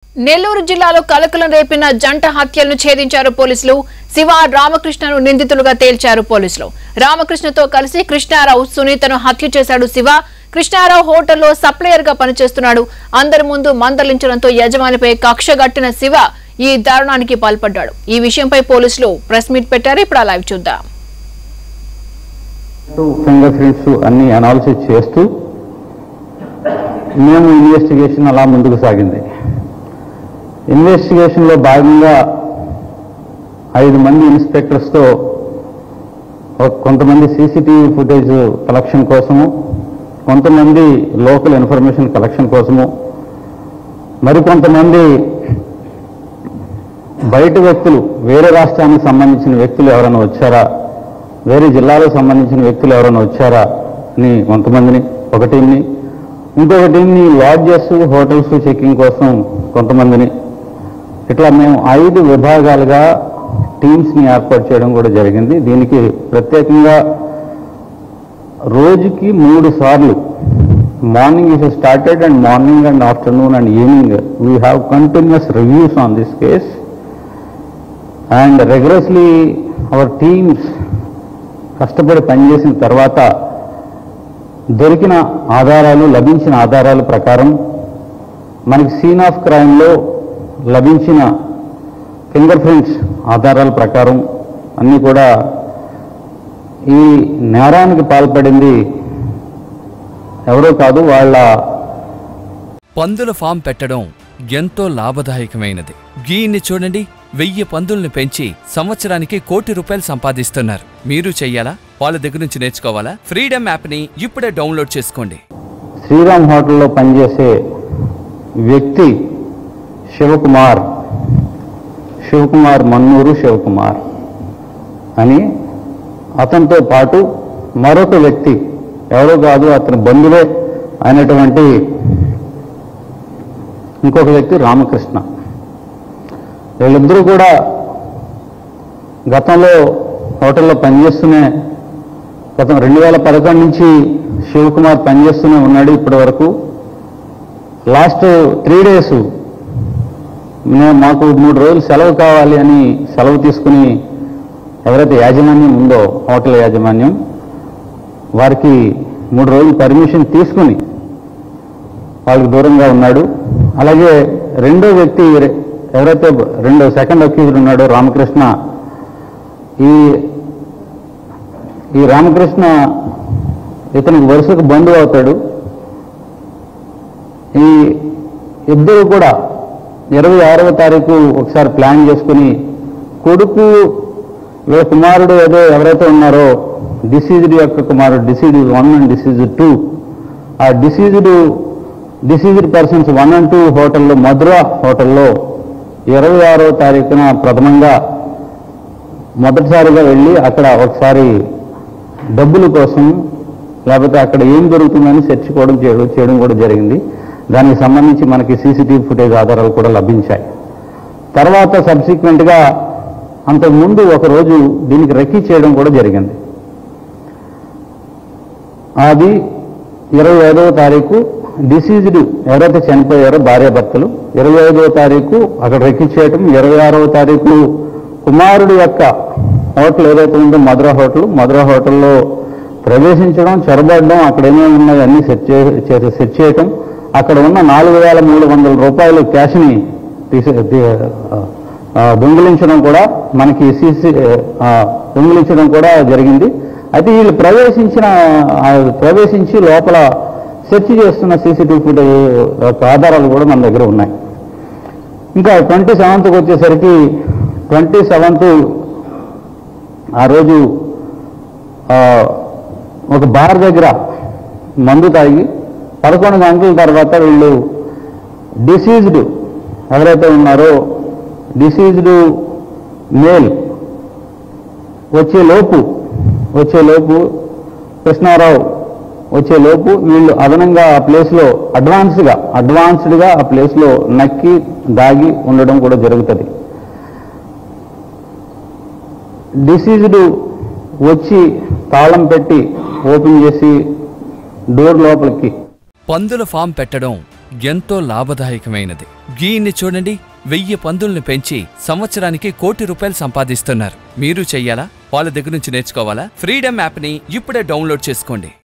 నెల్లూరు జిల్లాలో కలకలం రేపిన జంట హత్యలను ఛేదించారు పోలీసులు శివ రామకృష్ణను నిందితులుగా తేల్చారు పోలీసులు రామకృష్ణతో కలిసి కృష్ణారావు సునీతను హత్య చేశాడు శివ కృష్ణారావు హోటల్లో సప్లయర్ గా పనిచేస్తున్నాడు అందరి ముందు మందలించడంతో యజమానిపై కక్ష గట్టిన శివ ఈ దారుణానికి పాల్పడ్డాడు ఈ విషయంపై పోలీసులు ప్రెస్ మీట్ పెట్టారు ఇప్పుడు ఆ లైవ్ చూద్దాం ఫింగర్ ప్రింట్స్ అన్ని అనాలిసిస్ చేస్తూ మేము ఇన్వెస్టిగేషన్ అలా ముందుకు సాగింది ఇన్వెస్టిగేషన్లో భాగంగా ఐదు మంది ఇన్స్పెక్టర్స్తో ఒక- కొంతమంది సీసీటీవీ ఫుటేజ్ కలెక్షన్ కోసము కొంతమంది లోకల్ ఇన్ఫర్మేషన్ కలెక్షన్ కోసము మరికొంతమంది బయట వ్యక్తులు వేరే రాష్ట్రానికి సంబంధించిన వ్యక్తులు ఎవరైనా వచ్చారా వేరే జిల్లాలకు సంబంధించిన వ్యక్తులు ఎవరైనా వచ్చారా అని కొంతమందిని ఒక టీంని ఇంకొక టీంని లాడ్జెస్ హోటల్స్ చెకింగ్ కోసం కొంతమందిని ఇట్లా మేము ఐదు విభాగాలుగా టీమ్స్ని ఏర్పాటు చేయడం కూడా జరిగింది దీనికి ప్రత్యేకంగా రోజుకి మూడు సార్లు morning is started and morning and afternoon and evening we have continuous reviews on this case and regularly our teams కష్టపడి పనిచేసిన తర్వాత దొరికిన ఆధారాలు లభించిన ఆధారాల ప్రకారం మనకి సీన్ ఆఫ్ క్రైమ్లో లభించిన ఫింగర్ ప్రింట్స్ ఆధారాల ప్రకారం అన్నీ కూడా ఈ నేరానికి పాల్పడింది ఎవరో కాదు వాళ్ళ పందుల ఫామ్ పెట్టడం ఎంతో లాభదాయకమైనది గీన్ని చూడండి వెయ్యి పందుల్ని పెంచి సంవత్సరానికి కోటి రూపాయలు సంపాదిస్తున్నారు మీరు చెయ్యాలా వాళ్ళ దగ్గర నుంచి నేర్చుకోవాలా ఫ్రీడమ్ యాప్ని ఇప్పుడే డౌన్లోడ్ చేసుకోండి శ్రీరామ్ హోటల్లో పనిచేసే వ్యక్తి శివకుమార్ శివకుమార్ మన్నూరు శివకుమార్ అని అతనితో పాటు మరొక వ్యక్తి ఎవరో కాదు అతని బంధువే అయినటువంటి ఇంకొక వ్యక్తి రామకృష్ణ వీళ్ళిద్దరూ కూడా గతంలో హోటల్లో పనిచేస్తూనే గతం రెండు వేల పదకొండు నుంచి శివకుమార్ పనిచేస్తూనే ఉన్నాడు ఇప్పటి వరకు లాస్ట్ త్రీ డేస్ మేము మాకు మూడు రోజులు సెలవు కావాలి అని సెలవు తీసుకుని ఎవరైతే యాజమాన్యం ఉందో హోటల్ యాజమాన్యం వారికి మూడు రోజులు పర్మిషన్ తీసుకుని వాళ్ళకి దూరంగా ఉన్నాడు అలాగే రెండో వ్యక్తి ఎవరైతే రెండో సెకండ్ అక్యూజ్డ్ ఉన్నాడో రామకృష్ణ ఈ ఈ రామకృష్ణ ఇతనికి వరుసకు బంధువు అవుతాడు ఈ ఇద్దరు కూడా ఇరవై ఆరవ తారీఖు ఒకసారి ప్లాన్ చేసుకుని కొడుకు వీళ్ళ కుమారుడు ఏదో ఎవరైతే ఉన్నారో డిసీజ్డ్ యొక్క కుమారుడు deceased one and deceased two ఆ deceased deceased persons one and two హోటల్లో మధుర హోటల్లో ఇరవై ఆరో తారీఖున ప్రథమంగా మొదటిసారిగా వెళ్ళి అక్కడ ఒకసారి డబ్బుల కోసం లేకపోతే అక్కడ ఏం జరుగుతుందని సెర్చ్ చేయడం చేయడం చేయడం కూడా జరిగింది దానికి సంబంధించి మనకి సీసీటీవీ ఫుటేజ్ ఆధారాలు కూడా లభించాయి తర్వాత సబ్సిక్వెంట్గా అంతకుముందు ఒకరోజు దీనికి రెక్కి చేయడం కూడా జరిగింది అది ఇరవై ఐదవ తారీఖు డిసీజ్డ్ ఎవరైతే చనిపోయారో భార్యాభర్తలు ఇరవై ఐదవ తారీఖు అక్కడ రెక్కి చేయటం ఇరవై ఆరవ తారీఖు కుమారుడు యొక్క హోటల్ ఏదైతే ఉందో మధుర హోటల్ మధుర హోటల్లో ప్రవేశించడం చొరబడడం అక్కడ ఏమేమి ఉన్నాయో అన్ని సెట్ చేసి సెట్ చేయటం అక్కడ ఉన్న నాలుగు వేల మూడు వందల రూపాయలు క్యాష్ని తీసి తీ- ఆ, దొంగిలించడం కూడా మనకి సీసీ ఆ, దొంగిలించడం కూడా జరిగింది అయితే వీళ్ళు ప్రవేశించిన ఆ, ప్రవేశించి లోపల సెర్చ్ చేస్తున్న సీసీటీవీ ఫుటేజ్ యొక్క ఆధారాలు కూడా మన దగ్గర ఉన్నాయి ఇంకా ట్వంటీ సెవెంత్కి వచ్చేసరికి ట్వంటీ సెవెంత్ ఆ రోజు ఆ, ఒక బార్ దగ్గర మందు తాగి పదకొండు గంటల తర్వాత వీళ్ళు డిసీజ్డ్ ఎవరైతే ఉన్నారో డిసీజ్డ్ మేల్ వచ్చేలోపు వచ్చేలోపు కృష్ణారావు వచ్చేలోపు వీళ్ళు అదనంగా ఆ ప్లేస్లో అడ్వాన్స్గా అడ్వాన్స్డ్గా ఆ ప్లేస్లో నక్కి దాగి ఉండడం కూడా జరుగుతుంది డిసీజ్డ్ వచ్చి తాళం పెట్టి ఓపెన్ చేసి డోర్ లోపలికి పందుల ఫామ్ పెట్టడం ఎంతో లాభదాయకమైనది గీన్ని చూడండి వెయ్యి పందుల్ని పెంచి సంవత్సరానికి కోటి రూపాయలు సంపాదిస్తున్నారు మీరు చెయ్యాలా వాళ్ళ దగ్గర నుంచి నేర్చుకోవాలా ఫ్రీడమ్ యాప్ని ఇప్పుడే డౌన్లోడ్ చేసుకోండి